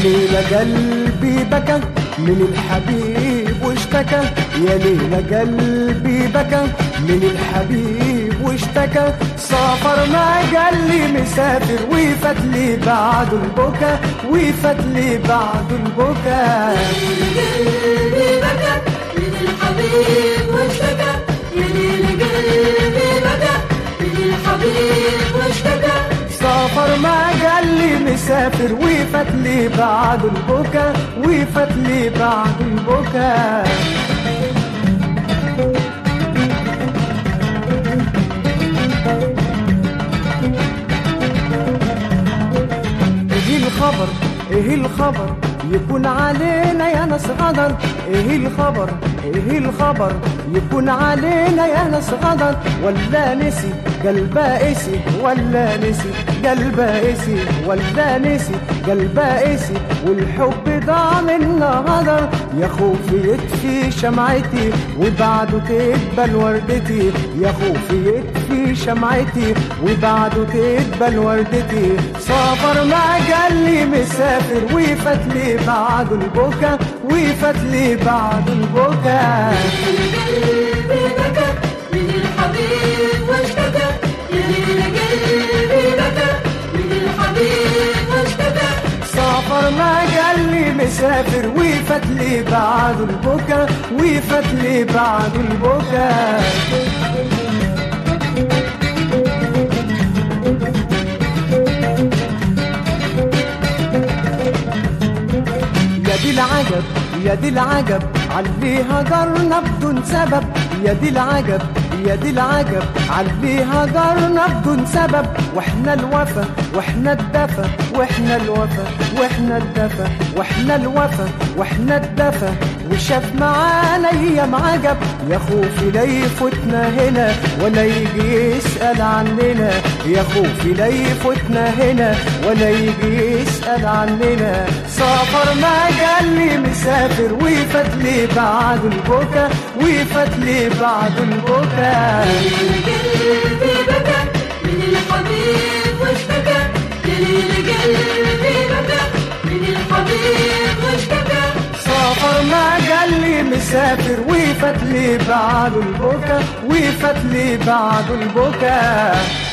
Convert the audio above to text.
ليلة قلبي بكى من الحبيب واشتكى يا ليلة قلبي بكى من الحبيب واشتكى سافر ما قال لي مسافر وفات لي بعد البكا وفات لي بعد البكا قلبي بكى من الحبيب واشتكى يا ليل قلبي بكى من الحبيب واشتكى سافر ما قال لي مسافر وفات لي بعد البكا وفات لي بعد البكا ايه الخبر ايه الخبر يكون علينا يا ناس غدر ايه الخبر ايه الخبر يكون علينا يا ناس غدر ولا نسي قلبه قسي ولا نسي قلبه قسي ولا نسي قلبه قسي والحب ضاع منا غدر يا خوفي يطفي شمعتي وبعده تقبل وردتي يا خوفي يطفي شمعتي وبعده تقبل وردتي سافر ما قال لي مسافر وفات لي بعد البكا وفات لي بعد البكا قلبي بكى من الحبيب واشتكى يا ليل قلبي بكى من الحبيب واشتكى سافر ما قال لي مسافر وفات لي بعد البكا وفات لي بعد البكا يا دي العجب يا دي العجب علي هجرنا بدون سبب يا دي العجب يا دي العجب علي هجرنا بدون سبب واحنا الوفا واحنا الدفا واحنا الوفا واحنا الدفا واحنا الوفا واحنا الدفا وشاف معانا ايام عجب يا خوفي لا يفوتنا هنا ولا يجي يسأل عننا يا خوفي لا يفوتنا هنا ولا يجي يسأل عننا سافر ما قال لي مسافر وفات لي بعد البكا وفات لي بعد البكا قلبي بكى من الحبيب واشتكى يا ليل قلبي بكى من الحبيب واشتكى سافر ما قال لي مسافر وفات لي بعد البكا وفات لي بعد البكا